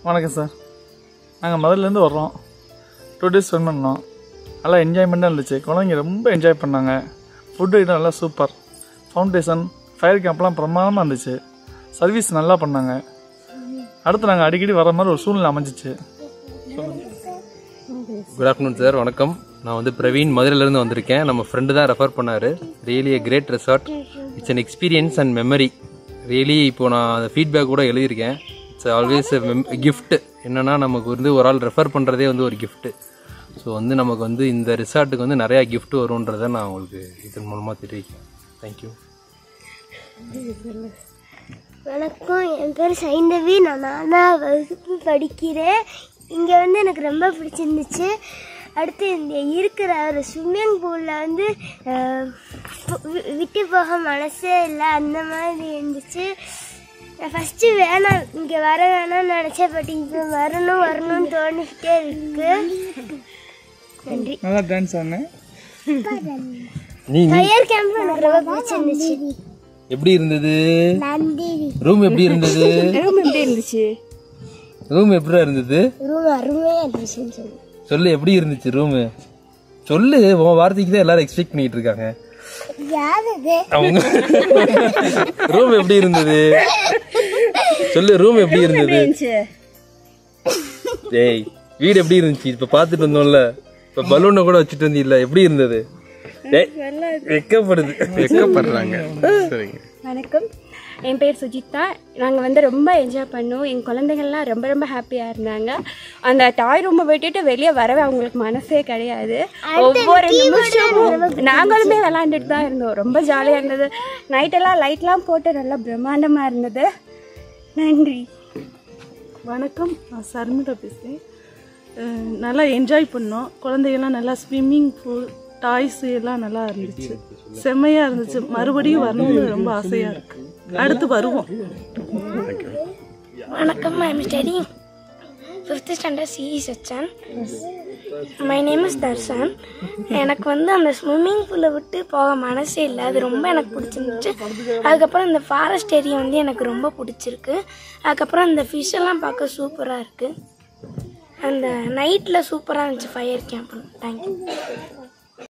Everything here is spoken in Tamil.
வணக்கம் சார் நாங்கள் மதுரையிலேருந்து வர்றோம் டூ டேஸ் ஸ்பெண்ட் பண்ணோம் நல்லா என்ஜாய்மெண்ட்டாக இருந்துச்சு குழந்தைங்க ரொம்ப என்ஜாய் பண்ணாங்க ஃபுட்டு ஐட்டம் நல்லா சூப்பர் ஃபவுண்டேஷன் ஃபயர் கேம்ப்லாம் பிரமாதமாக இருந்துச்சு சர்வீஸ் நல்லா பண்ணாங்க அடுத்து நாங்கள் அடிக்கடி வர மாதிரி ஒரு சூழ்நிலை அமைஞ்சிச்சு குட் ஆஃப்டர்நூன் சார் வணக்கம் நான் வந்து பிரவீன் மதுரையிலேருந்து வந்திருக்கேன் நம்ம ஃப்ரெண்டு தான் ரெஃபர் பண்ணார் really a great resort it's an experience and memory really இப்போ நான் அந்த ஃபீட்பேக் கூட எழுதியிருக்கேன் இட்ஸ் ஆல்வேஸ் gift என்னன்னா நமக்கு வந்து ஒரு ஆள் ரெஃபர் பண்ணுறதே வந்து ஒரு gift ஸோ வந்து நமக்கு வந்து இந்த ரிசார்ட்டுக்கு வந்து நிறையா gift வரும்ன்றதை நான் உங்களுக்கு இதன் மூலமாக தெரிவிக்கிறேன் தேங்க்யூ வணக்கம் என் பேர் சைந்தவி நான் நாலாம் வகுப்பு படிக்கிறேன் இங்கே வந்து எனக்கு ரொம்ப பிடிச்சிருந்துச்சு அடுத்து இந்த இருக்கிற ஒரு ஸ்விம்மிங் பூலில் வந்து அஹ், வி- விட்டு போக மனசே இல்லை அந்த மாதிரி இருந்துச்சு நான் ஃபஸ்ட்டு வேணாம் இங்கே வர வேணாம்னு நினச்சேன் பட் இப்போ வரணும் வரணும்னு தோணிக்கிட்டே இருக்கு நன்றி நல்லா டான்ஸ் ஆனேன் நீ ஃபயர் கேம்ப் எனக்கு ரொம்ப பிடிச்சிருந்துச்சு எப்படி இருந்தது நன்றி ரூம் எப்படி இருந்தது ரூம் எப்படி இருந்துச்சு ரூம் எப்படி இருந்தது ரூம் அருமையாக இருந்துச்சுன்னு சொல்லு சொல்லு எப்படி இருந்துச்சு ரூமு சொல்லு உன் வார்த்தைக்கு தான் எல்லாரும் எக்ஸ்பெக்ட் பண்ணிட்டு இருக்காங்க யார் அது அவங்க ரூம் எப்படி இருந்தது சொல்லு ரூம் எப்படி இருந்தது டேய் வீடு எப்படி இருந்துச்சு இப்ப பாத்துட்டு வந்தோம்ல இப்ப பலூனை கூட வச்சுட்டு வந்தீல்ல எப்படி இருந்தது டேய் வெக்கப்படுது வெக்கப்படுறாங்க சரிங்க வணக்கம் என் பேர் சுஜிதா நாங்கள் வந்து ரொம்ப என்ஜாய் பண்ணோம் என் குழந்தைங்கள்லாம் ரொம்ப ரொம்ப ஹாப்பியாக இருந்தாங்க அந்த டாய் ரூமை விட்டுட்டு வெளியே வரவே அவங்களுக்கு மனசே கிடையாது ஒவ்வொரு நிமிஷமும் நாங்களுமே விளாண்டுட்டு தான் இருந்தோம் ரொம்ப ஜாலியாக இருந்தது நைட்டெல்லாம் லைட்லாம் போட்டு நல்லா பிரம்மாண்டமாக இருந்தது நன்றி வணக்கம் நான் சர்மிதா பேசுகிறேன் அஹ் நல்லா என்ஜாய் பண்ணோம் குழந்தைகள்லாம் நல்லா ஸ்விம்மிங் பூல் டாய்ஸ் எல்லாம் நல்லா இருந்துச்சு செம்மையாக இருந்துச்சு மறுபடியும் வரணும்னு ரொம்ப ஆசையாக இருக்கு அடுத்து வருவோம் வணக்கம் I am study fifth standard CE section my name is Darshan எனக்கு வந்து அந்த ஸ்விம்மிங் பூலை விட்டு போக மனசே இல்லை அது ரொம்ப எனக்கு பிடிச்சிருந்துச்சு அதுக்கப்புறம் இந்த ஃபாரஸ்ட் ஏரியா வந்து எனக்கு ரொம்ப பிடிச்சிருக்கு அதுக்கப்புறம் இந்த ஃபிஷ் எல்லாம் பார்க்க சூப்பராக இருக்குது அந்த நைட்டில் சூப்பராக இருந்துச்சு ஃபயர் கேம்ப் தேங்க்யூ